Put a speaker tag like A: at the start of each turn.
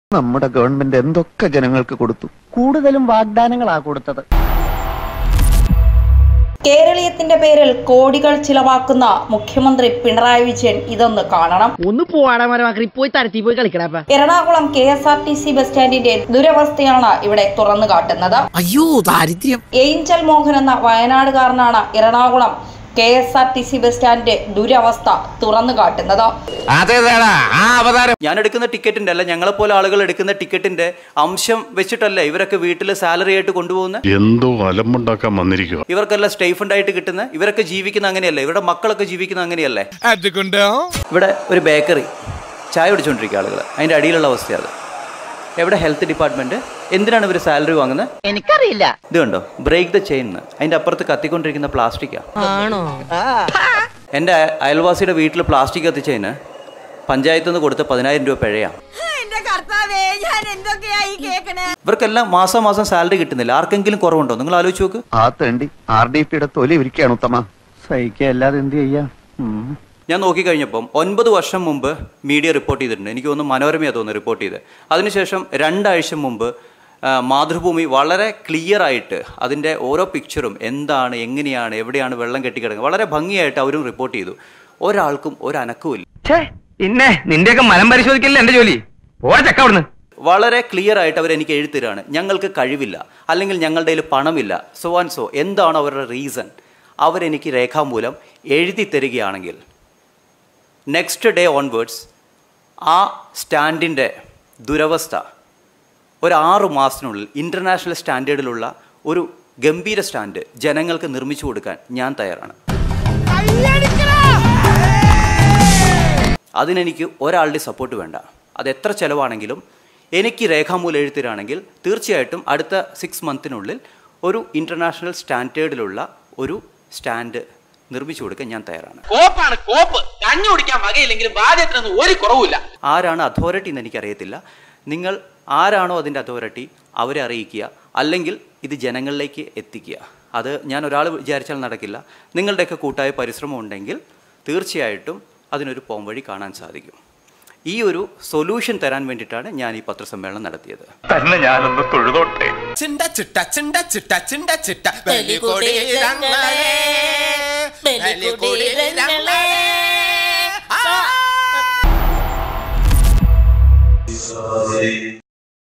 A: നമ്മുടെ ഗവൺമെന്റ് എന്തൊക്കെ ജനങ്ങൾക്ക് കൊടുത്തു
B: കൂടുതലും വാഗ്ദാനങ്ങളാ കൊടുത്തത്
C: കേരളീയത്തിന്റെ പേരിൽ കോടികൾ ചിലവാക്കുന്ന മുഖ്യമന്ത്രി പിണറായി വിജയൻ ഇതൊന്ന് കാണണം
B: ഒന്ന് പോവാടാ മരമാക്കി പോയി തരത്തി പോയി കളിക്കടാ
C: Ernakulam K S R T C bus സ്റ്റാൻഡിന്റെ ദുരവസ്ഥയാണ് ഇവിടെ തുറന്നു കാട്ടുന്നത്
D: അയ്യോ ദാരിദ്ര്യം
C: ഏഞ്ചൽ മോഹൻ എന്ന വയനാടുകാരനാണ് Ernakulam K S R T C bus സ്റ്റാൻഡിന്റെ ദുരവസ്ഥ തുറന്നു കാട്ടുന്നത്
A: അതേതാടാ ആ അവതാരം
E: ഞാൻ എടുക്കുന്ന ടിക്കറ്റിന്റെ അല്ല ഞങ്ങളെപ്പോലെ ആളുകൾ എടുക്കുന്ന ടിക്കറ്റിന്റെ അംശം വെച്ചിട്ടല്ലേ ഇവരൊക്കെ വീട്ടിൽ സാലറി ആയിട്ട് കൊണ്ടുപോകുന്നത്
F: എന്തോ അലമ്പുണ്ടാക്കാൻ വന്നിരിക്കുക
E: ഇവർക്കെല്ലാം സ്റ്റൈഫണ്ട് ആയിട്ട് കിട്ടുന്ന ഇവരൊക്കെ ജീവിക്കുന്ന അങ്ങനെയല്ലേ ഇവരുടെ മക്കളൊക്കെ ജീവിക്കുന്ന അങ്ങനെയല്ലേ ഇവിടെ ഒരു ബേക്കറി ചായ കുടിച്ചുകൊണ്ടിരിക്കുക ആളുകൾ അതിന്റെ അടിയിലുള്ള അവസ്ഥ അത് എവിടെ ഹെൽത്ത് ഡിപ്പാർട്ട്മെന്റ് എന്തിനാണ് ഇവർ സാലറി വാങ്ങുന്നത്
B: എനിക്കറിയില്ല
E: ഇത് കണ്ടോ ബ്രേക്ക് ദ ചെയിൻ അതിന്റെ അപ്പുറത്ത് കത്തിക്കൊണ്ടിരിക്കുന്ന പ്ലാസ്റ്റിക്കാ
B: ആണോ
E: എൻ്റെ അയ- അയൽവാസിയുടെ വീട്ടിൽ പ്ലാസ്റ്റിക് കത്തിച്ചതിന് പഞ്ചായത്തിൽ നിന്ന് കൊടുത്ത പതിനായിരം രൂപ പിഴയാ
G: എന്റെ കർത്താവേ ഞാൻ എന്തൊക്കെയായി കേക്കണേ
E: ഇവർക്കെല്ലാം മാസം മാസം സാലറി കിട്ടുന്നില്ല ആർക്കെങ്കിലും കുറവുണ്ടോ നിങ്ങൾ ആലോചിച്ച് നോക്ക്
A: ആ തേണ്ടി ആർ ഡി പിയുടെ തൊലി ഇരിക്കുകയാണ് ഉത്തമ
B: സഹിക്കുക അല്ലാതെ എന്ത് ചെയ്യാ
E: ഞാൻ നോക്കിക്കഴിഞ്ഞപ്പം ഒൻപത് വർഷം മുമ്പ് മീഡിയ റിപ്പോർട്ട് ചെയ്തിട്ടുണ്ട് എനിക്ക് തോന്നുന്നു മനോരമയാണ് തോന്നുന്നു റിപ്പോർട്ട് ചെയ്ത് അതിനുശേഷം രണ്ടാഴ്ച മുമ്പ് ആ, മാതൃഭൂമി വളരെ ക്ലിയർ ആയിട്ട് അതിൻ്റെ ഓരോ പിക്ചറും എന്താണ് എങ്ങനെയാണ് എവിടെയാണ് വെള്ളം കെട്ടിക്കിടക്കുന്നത് വളരെ ഭംഗിയായിട്ട് അവരും റിപ്പോർട്ട് ചെയ്തു ഒരാൾക്കും ഒരു അനക്കവുമില്ല
H: പിന്നെ നിന്റെയൊക്കെ മലം പരിശോധിക്കില്ല എന്റെ ജോലി പോടാ ചക്ക അവിടുന്ന്
E: വളരെ ക്ലിയർ ആയിട്ട് അവർ എനിക്ക് എഴുത്തരാണ് ഞങ്ങൾക്ക് കഴിവില്ല അല്ലെങ്കിൽ ഞങ്ങളുടെ കയ്യിൽ പണമില്ല സോ ആൻഡ് സോ എന്താണ് അവരുടെ റീസൺ അവരെനിക്ക് രേഖാമൂലം എഴുതി തരികയാണെങ്കിൽ നെക്സ്റ്റ് ഡേ ഓൺവേർഡ്സ് ആ സ്റ്റാൻഡിൻ്റെ ദുരവസ്ഥ ഒരു ആറു മാസത്തിനുള്ളിൽ ഇൻ്റർനാഷണൽ സ്റ്റാൻഡേർഡിലുള്ള ഒരു ഗംഭീര സ്റ്റാൻഡ് ജനങ്ങൾക്ക് നിർമ്മിച്ചു കൊടുക്കാൻ ഞാൻ തയ്യാറാണ് അതിനെനിക്ക് ഒരാളുടെ സപ്പോർട്ട് വേണ്ട അത് എത്ര ചിലവാണെങ്കിലും എനിക്ക് രേഖാമൂലം എഴുത്തരാണെങ്കിൽ തീർച്ചയായിട്ടും അടുത്ത സിക്സ് മന്തിനുള്ളിൽ ഒരു ഇൻ്റർനാഷണൽ സ്റ്റാൻഡേർഡിലുള്ള ഒരു സ്റ്റാൻഡ് നിർമ്മിച്ചു കൊടുക്കാൻ ഞാൻ തയ്യാറാണ്
H: കോപ്പാണ് കോപ്പ് കഞ്ഞു കുടിക്കാൻ വകയില്ലെങ്കിലും ബാധ്യത്തിനൊന്നും ഒരു കുറവുമില്ല
E: ആരാണ് അതോറിറ്റി എന്ന് എനിക്കറിയത്തില്ല നിങ്ങൾ ആരാണോ അതിൻ്റെ അതോറിറ്റി അവരെ അറിയിക്കുക അല്ലെങ്കിൽ ഇത് ജനങ്ങളിലേക്ക് എത്തിക്കുക അത് ഞാൻ ഒരാൾ വിചാരിച്ചാൽ നടക്കില്ല നിങ്ങളുടെയൊക്കെ കൂട്ടായ പരിശ്രമം ഉണ്ടെങ്കിൽ തീർച്ചയായിട്ടും അതിനൊരു പോംവഴി കാണാൻ സാധിക്കും ഈ ഒരു സൊല്യൂഷൻ തരാൻ വേണ്ടിയിട്ടാണ് ഞാൻ ഈ പത്രസമ്മേളനം നടത്തിയത്
F: തന്നെ ഞാനൊന്ന് തൊഴുതോട്ടെ
D: ചിണ്ട ചിട്ട ചിണ്ട ചിട്ട ചിണ്ട ചിട്ട ബലികുടീരങ്ങളെ ബലികുടീരങ്ങളെ ആ